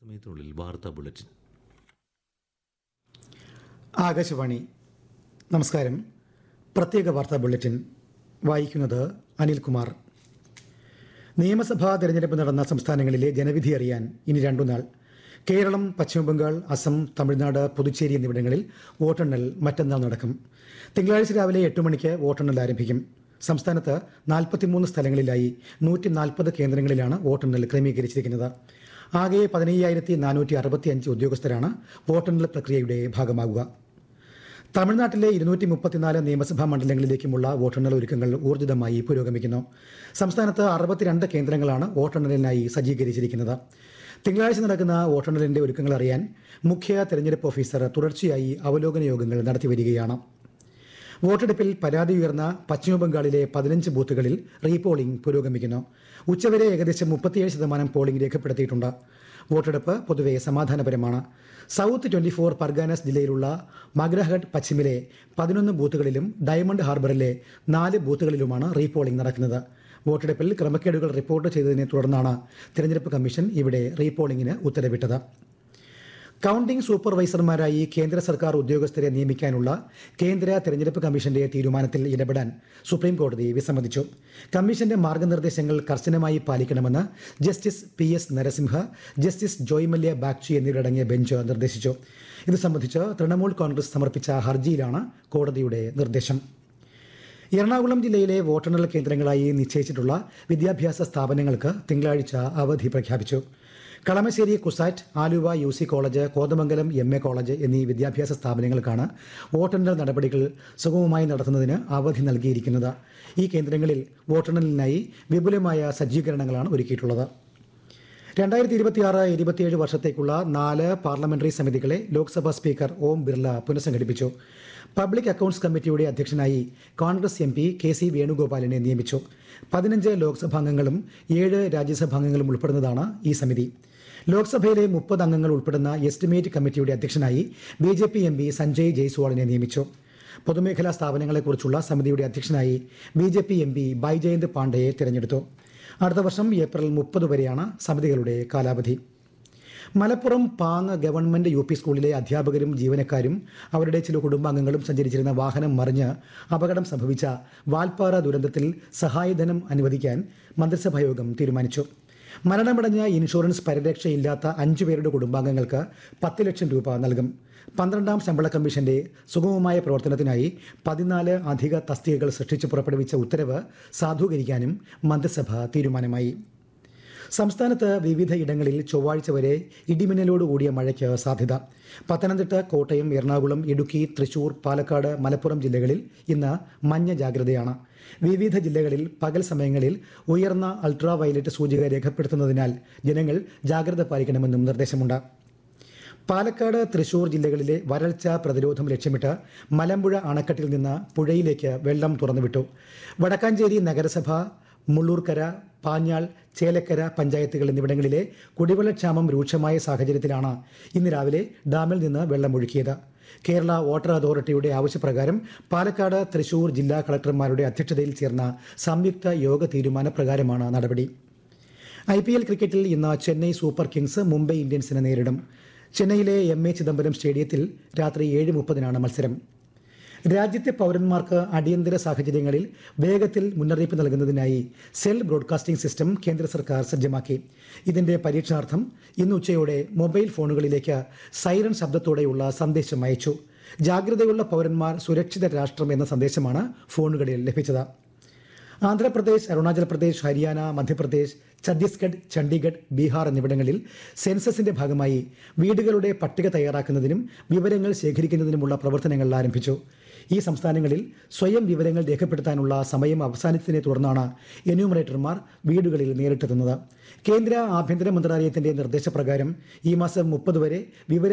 സമയത്തിനുള്ളിൽ വാർത്താ ബുള്ളറ്റിൻ ആകാശവാണി നമസ്കാരം പ്രത്യേക വാർത്താ ബുള്ളറ്റിൻ വായിക്കുന്നത് അനിൽകുമാർ നിയമസഭാ തെരഞ്ഞെടുപ്പ് നടന്ന സംസ്ഥാനങ്ങളിലെ ജനവിധി അറിയാൻ ഇനി രണ്ടു നാൾ കേരളം പശ്ചിമബംഗാൾ അസം തമിഴ്നാട് പുതുച്ചേരി എന്നിവിടങ്ങളിൽ വോട്ടെണ്ണൽ മറ്റന്നാൾ നടക്കും തിങ്കളാഴ്ച രാവിലെ എട്ട് മണിക്ക് വോട്ടെണ്ണൽ ആരംഭിക്കും സംസ്ഥാനത്ത് നാൽപ്പത്തിമൂന്ന് സ്ഥലങ്ങളിലായി നൂറ്റി നാൽപ്പത് കേന്ദ്രങ്ങളിലാണ് വോട്ടെണ്ണൽ ക്രമീകരിച്ചിരിക്കുന്നത് ആകെ പതിനയ്യായിരത്തി നാനൂറ്റി അറുപത്തി അഞ്ച് ഉദ്യോഗസ്ഥരാണ് വോട്ടെണ്ണൽ പ്രക്രിയയുടെ ഭാഗമാകുക തമിഴ്നാട്ടിലെ ഇരുന്നൂറ്റി മുപ്പത്തിനാല് നിയമസഭാ മണ്ഡലങ്ങളിലേക്കുമുള്ള വോട്ടെണ്ണൽ ഒരുക്കങ്ങൾ ഊർജിതമായി പുരോഗമിക്കുന്നു സംസ്ഥാനത്ത് അറുപത്തിരണ്ട് കേന്ദ്രങ്ങളാണ് വോട്ടെണ്ണലിനായി സജ്ജീകരിച്ചിരിക്കുന്നത് തിങ്കളാഴ്ച നടക്കുന്ന വോട്ടെണ്ണലിന്റെ ഒരുക്കങ്ങൾ അറിയാൻ മുഖ്യ തെരഞ്ഞെടുപ്പ് ഓഫീസർ തുടർച്ചയായി അവലോകന യോഗങ്ങൾ നടത്തിവരികയാണ് വോട്ടെടുപ്പിൽ പരാതി ഉയർന്ന പശ്ചിമബംഗാളിലെ പതിനഞ്ച് ബൂത്തുകളിൽ റീപോളിംഗ് പുരോഗമിക്കുന്നു ഉച്ചവരെ ഏകദേശം മുപ്പത്തിയേഴ് ശതമാനം പോളിംഗ് രേഖപ്പെടുത്തിയിട്ടുണ്ട് വോട്ടെടുപ്പ് പൊതുവെ സമാധാനപരമാണ് സൗത്ത് ട്വന്റി ഫോർ പർഗാനസ് ജില്ലയിലുള്ള മഗ്രഹട്ട് പശ്ചിമിലെ പതിനൊന്ന് ബൂത്തുകളിലും ഡയമണ്ട് ഹാർബറിലെ നാല് ബൂത്തുകളിലുമാണ് റീപോളിംഗ് നടക്കുന്നത് വോട്ടെടുപ്പിൽ ക്രമക്കേടുകൾ റിപ്പോർട്ട് ചെയ്തതിനെ തുടർന്നാണ് തെരഞ്ഞെടുപ്പ് കമ്മീഷൻ ഇവിടെ റീപോളിംഗിന് ഉത്തരവിട്ടത് കൌണ്ടിംഗ് സൂപ്പർവൈസർമാരായി കേന്ദ്ര സർക്കാർ ഉദ്യോഗസ്ഥരെ നിയമിക്കാനുള്ള കേന്ദ്ര തെരഞ്ഞെടുപ്പ് കമ്മീഷന്റെ തീരുമാനത്തിൽ ഇടപെടാൻ സുപ്രീം കോടതി വിസമ്മതിച്ചു കമ്മീഷന്റെ മാർഗനിർദ്ദേശങ്ങൾ കർശനമായി പാലിക്കണമെന്ന് justice P S Narasimha justice Joymalya Bagchi എന്നിവരടങ്ങിയ ബെഞ്ച് നിർദ്ദേശിച്ചു ഇത് സംബന്ധിച്ച് തൃണമൂൽ കോൺഗ്രസ് സമർപ്പിച്ച ഹർജിയിലാണ് കോടതിയുടെ നിർദ്ദേശം എറണാകുളം ജില്ലയിലെ വോട്ടെണ്ണൽ കേന്ദ്രങ്ങളായി നിശ്ചയിച്ചിട്ടുള്ള വിദ്യാഭ്യാസ സ്ഥാപനങ്ങൾക്ക് തിങ്കളാഴ്ച അവധി പ്രഖ്യാപിച്ചു Kalamassery CUSAT Aluva U C college Kothamangalam M A college എന്നീ വിദ്യാഭ്യാസ സ്ഥാപനങ്ങൾക്കാണ് വോട്ടെണ്ണൽ നടപടികൾ സുഗമമായി നടത്തുന്നതിന് അവധി നൽകിയിരിക്കുന്നത് ഈ കേന്ദ്രങ്ങളിൽ വോട്ടെണ്ണലിനായി വിപുലമായ സജ്ജീകരണങ്ങളാണ് ഒരുക്കിയിട്ടുള്ളത് രണ്ടായിരത്തി ഇരുപത്തിയാറ് ഇരുപത്തിയേഴ് വർഷത്തേക്കുള്ള നാല് പാർലമെന്ററി സമിതികളെ ലോക്സഭാ സ്പീക്കർ ഓം ബിർള പുനഃസംഘടിപ്പിച്ചു പബ്ലിക് അക്കൌണ്ട്സ് കമ്മിറ്റിയുടെ അധ്യക്ഷനായി Congress M P K C വേണുഗോപാലിനെ നിയമിച്ചു പതിനഞ്ച് ലോക്സഭാംഗങ്ങളും ഏഴ് രാജ്യസഭാംഗങ്ങളും ഉൾപ്പെടുന്നതാണ് ഈ സമിതി ലോക്സഭയിലെ മുപ്പത് അംഗങ്ങൾ ഉൾപ്പെടുന്ന എസ്റ്റിമേറ്റ് കമ്മിറ്റിയുടെ അധ്യക്ഷനായി B J P M P Sanjay ജയ്സ്വാളിനെ നിയമിച്ചു പൊതുമേഖലാ സ്ഥാപനങ്ങളെക്കുറിച്ചുള്ള സമിതിയുടെ അധ്യക്ഷനായി B J P M P Baijayant പാണ്ഡെയെ തിരഞ്ഞെടുത്തു അടുത്ത വർഷം ഏപ്രിൽ മുപ്പത് വരെയാണ് സമിതികളുടെ കാലാവധി Malappuram Pang government U P സ്കൂളിലെ അധ്യാപകരും ജീവനക്കാരും അവരുടെ ചില കുടുംബാംഗങ്ങളും സഞ്ചരിച്ചിരുന്ന വാഹനം മറിഞ്ഞ് അപകടം സംഭവിച്ച വാൽപ്പാറ ദുരന്തത്തിൽ സഹായധനം അനുവദിക്കാൻ മന്ത്രിസഭായോഗം തീരുമാനിച്ചു മരണമടഞ്ഞ ഇൻഷുറൻസ് പരിരക്ഷയില്ലാത്ത അഞ്ചു പേരുടെ കുടുംബാംഗങ്ങൾക്ക് പത്ത് ലക്ഷം രൂപ നൽകും പന്ത്രണ്ടാം ശമ്പള കമ്മീഷന്റെ സുഗമമായ പ്രവർത്തനത്തിനായി പതിനാല് അധിക തസ്തികകൾ സൃഷ്ടിച്ച് പുറപ്പെടുവിച്ച ഉത്തരവ് സാധൂകരിക്കാനും മന്ത്രിസഭ തീരുമാനമായി സംസ്ഥാനത്ത് വിവിധ ഇടങ്ങളിൽ ചൊവ്വാഴ്ച വരെ ഇടിമിന്നലോട് കൂടിയ മഴയ്ക്ക് സാധ്യത പത്തനംതിട്ട കോട്ടയം എറണാകുളം ഇടുക്കി തൃശൂർ പാലക്കാട് മലപ്പുറം ജില്ലകളിൽ ഇന്ന് മഞ്ഞ ജാഗ്രതയാണ് വിവിധ ജില്ലകളിൽ പകൽ സമയങ്ങളിൽ ഉയർന്ന അൾട്രാ വയലറ്റ് സൂചിക രേഖപ്പെടുത്തുന്നതിനാൽ ജനങ്ങൾ ജാഗ്രത പാലിക്കണമെന്നും നിർദ്ദേശമുണ്ട് പാലക്കാട് തൃശൂർ ജില്ലകളിലെ വരൾച്ച പ്രതിരോധം ലക്ഷ്യമിട്ട് മലമ്പുഴ അണക്കെട്ടിൽ നിന്ന് പുഴയിലേക്ക് വെള്ളം തുറന്നുവിട്ടു വടക്കാഞ്ചേരി നഗരസഭ മുള്ളൂർക്കര പാഞ്ഞാൾ ചേലക്കര പഞ്ചായത്തുകൾ എന്നിവിടങ്ങളിലെ കുടിവെള്ളക്ഷാമം രൂക്ഷമായ സാഹചര്യത്തിലാണ് ഇന്ന് രാവിലെ ഡാമിൽ നിന്ന് വെള്ളമൊഴുക്കിയത് കേരള വാട്ടർ അതോറിറ്റിയുടെ ആവശ്യപ്രകാരം പാലക്കാട് തൃശൂർ ജില്ലാ കളക്ടർമാരുടെ അധ്യക്ഷതയിൽ ചേർന്ന സംയുക്ത യോഗ തീരുമാനപ്രകാരമാണ് നടപടി ഐ പി എൽ ക്രിക്കറ്റിൽ ഇന്ന് ചെന്നൈ സൂപ്പർ കിങ്സ് മുംബൈ ഇന്ത്യൻസിനെ നേരിടും ചെന്നൈയിലെ എം എ ചിദംബരം സ്റ്റേഡിയത്തിൽ രാത്രി ഏഴ് മുപ്പതിനാണ് മത്സരം രാജ്യത്തെ പൗരന്മാർക്ക് അടിയന്തര സാഹചര്യങ്ങളിൽ വേഗത്തിൽ മുന്നറിയിപ്പ് നൽകുന്നതിനായി സെൽ ബ്രോഡ്കാസ്റ്റിംഗ് സിസ്റ്റം കേന്ദ്ര സർക്കാർ സജ്ജമാക്കി ഇതിന്റെ പരീക്ഷണാർത്ഥം ഇന്ന് ഉച്ചയോടെ മൊബൈൽ ഫോണുകളിലേക്ക് സൈറൺ ശബ്ദത്തോടെയുള്ള സന്ദേശം അയച്ചു ജാഗ്രതയുള്ള പൗരന്മാർ സുരക്ഷിത രാഷ്ട്രം എന്ന സന്ദേശമാണ് ഫോണുകളിൽ ലഭിച്ചത് ആന്ധ്രാപ്രദേശ് അരുണാചൽ പ്രദേശ് ഹരിയാന മധ്യപ്രദേശ് ഛത്തീസ്ഗഡ് ചണ്ഡീഗഡ് ബീഹാർ എന്നിവിടങ്ങളിൽ സെൻസസിന്റെ ഭാഗമായി വീടുകളുടെ പട്ടിക തയ്യാറാക്കുന്നതിനും വിവരങ്ങൾ ശേഖരിക്കുന്നതിനുമുള്ള പ്രവർത്തനങ്ങൾ ആരംഭിച്ചു ഈ സംസ്ഥാനങ്ങളിൽ സ്വയം വിവരങ്ങൾ രേഖപ്പെടുത്താനുള്ള സമയം അവസാനിച്ചതിനെ തുടർന്നാണ് എന്യൂമറേറ്റർമാർ വീടുകളിൽ നേരിട്ടെത്തുന്നത് കേന്ദ്ര ആഭ്യന്തര മന്ത്രാലയത്തിന്റെ നിർദ്ദേശപ്രകാരം ഈ മാസം മുപ്പത് വരെ വിവര